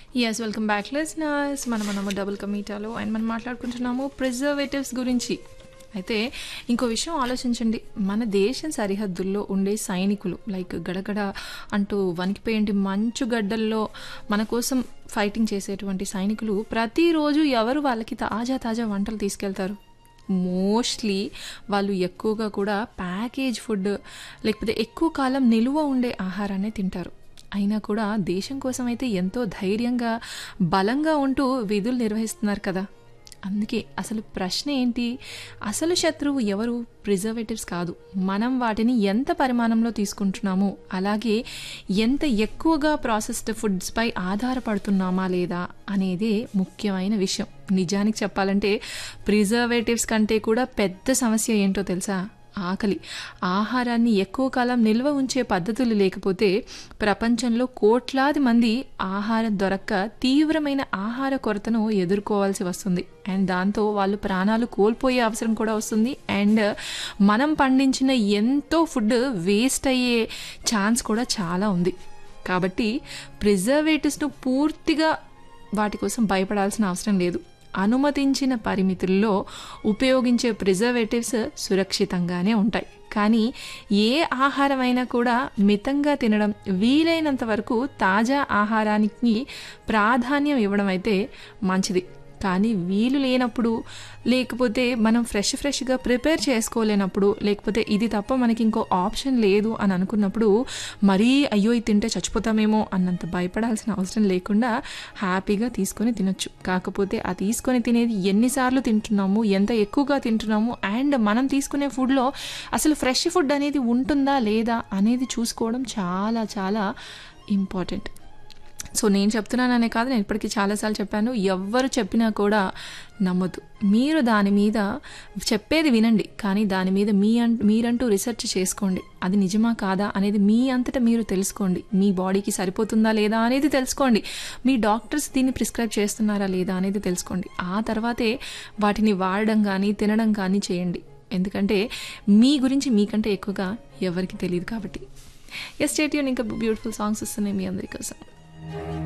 yes welcome back listeners మనం మనము double కమీటాలో and మనం మాట్లాడుకుంటున్నాము ప్రిజర్వేటివ్స్ గురించి అయితే ఇంకో విషయం ఆలోచించండి మన దేశం సరిహద్దుల్లో ఉండే సైనికులు లైక్ గడగడ అంటూ వణికిపోయేంటి మంచు గడ్డల్లో మన కోసం ఫైటింగ్ చేసేటువంటి సైనికులు ప్రతిరోజు ఎవరు వాళ్ళకి తాజా తాజా వంటలు తీసుకెళ్తారు మోస్ట్లీ వాళ్ళు ఎక్కువగా కూడా ప్యాకేజ్ ఫుడ్ లేకపోతే ఎక్కువ కాలం నిలువ ఉండే ఆహారాన్ని తింటారు అయినా కూడా దేశం కోసం అయితే ఎంతో ధైర్యంగా బలంగా ఉంటూ విధులు నిర్వహిస్తున్నారు కదా అందుకే అసలు ప్రశ్న ఏంటి అసలు శత్రువు ఎవరు ప్రిజర్వేటివ్స్ కాదు మనం వాటిని ఎంత పరిమాణంలో తీసుకుంటున్నాము అలాగే ఎంత ఎక్కువగా ప్రాసెస్డ్ ఫుడ్స్పై ఆధారపడుతున్నామా లేదా అనేదే ముఖ్యమైన విషయం నిజానికి చెప్పాలంటే ప్రిజర్వేటివ్స్ కంటే కూడా పెద్ద సమస్య ఏంటో తెలుసా ఆకలి ఆహారాన్ని ఎక్కువ కాలం నిల్వ ఉంచే పద్ధతులు లేకపోతే ప్రపంచంలో కోట్లాది మంది ఆహారం దొరక్క తీవ్రమైన ఆహార కొరతను ఎదుర్కోవాల్సి వస్తుంది అండ్ దాంతో వాళ్ళు ప్రాణాలు కోల్పోయే అవసరం కూడా వస్తుంది అండ్ మనం పండించిన ఎంతో ఫుడ్ వేస్ట్ అయ్యే ఛాన్స్ కూడా చాలా ఉంది కాబట్టి ప్రిజర్వేటివ్స్ను పూర్తిగా వాటి కోసం భయపడాల్సిన అవసరం లేదు అనుమతించిన పరిమితుల్లో ఉపయోగించే ప్రిజర్వేటివ్స్ సురక్షితంగానే ఉంటాయి కానీ ఏ ఆహారమైనా కూడా మితంగా తినడం వీలైనంత వరకు తాజా ఆహారానికి ప్రాధాన్యం ఇవ్వడం అయితే మంచిది కానీ వీలు లేనప్పుడు లేకపోతే మనం ఫ్రెష్ ఫ్రెష్గా ప్రిపేర్ చేసుకోలేనప్పుడు లేకపోతే ఇది తప్ప మనకి ఇంకో ఆప్షన్ లేదు అని అనుకున్నప్పుడు మరీ అయ్యో ఇది తింటే చచ్చిపోతామేమో అన్నంత భయపడాల్సిన అవసరం లేకుండా హ్యాపీగా తీసుకొని తినొచ్చు కాకపోతే ఆ తీసుకొని తినేది ఎన్నిసార్లు తింటున్నాము ఎంత ఎక్కువగా తింటున్నాము అండ్ మనం తీసుకునే ఫుడ్లో అసలు ఫ్రెష్ ఫుడ్ అనేది ఉంటుందా లేదా అనేది చూసుకోవడం చాలా చాలా ఇంపార్టెంట్ సో నేను చెప్తున్నాననే కాదు నేను ఇప్పటికీ చాలాసార్లు చెప్పాను ఎవ్వరు చెప్పినా కూడా నమ్మద్దు మీరు దాని మీద చెప్పేది వినండి కానీ దాని మీద మీ అం మీరంటూ రీసెర్చ్ చేసుకోండి అది నిజమా కాదా అనేది మీ అంతటా మీరు తెలుసుకోండి మీ బాడీకి సరిపోతుందా లేదా అనేది తెలుసుకోండి మీ డాక్టర్స్ దీన్ని ప్రిస్క్రైబ్ చేస్తున్నారా లేదా అనేది తెలుసుకోండి ఆ తర్వాతే వాటిని వాడడం కానీ తినడం కానీ చేయండి ఎందుకంటే మీ గురించి మీకంటే ఎక్కువగా ఎవరికి తెలియదు కాబట్టి ఎస్ స్టేట్ ఇంకా బ్యూటిఫుల్ సాంగ్స్ వస్తున్నాయి మీ అందరి కోసం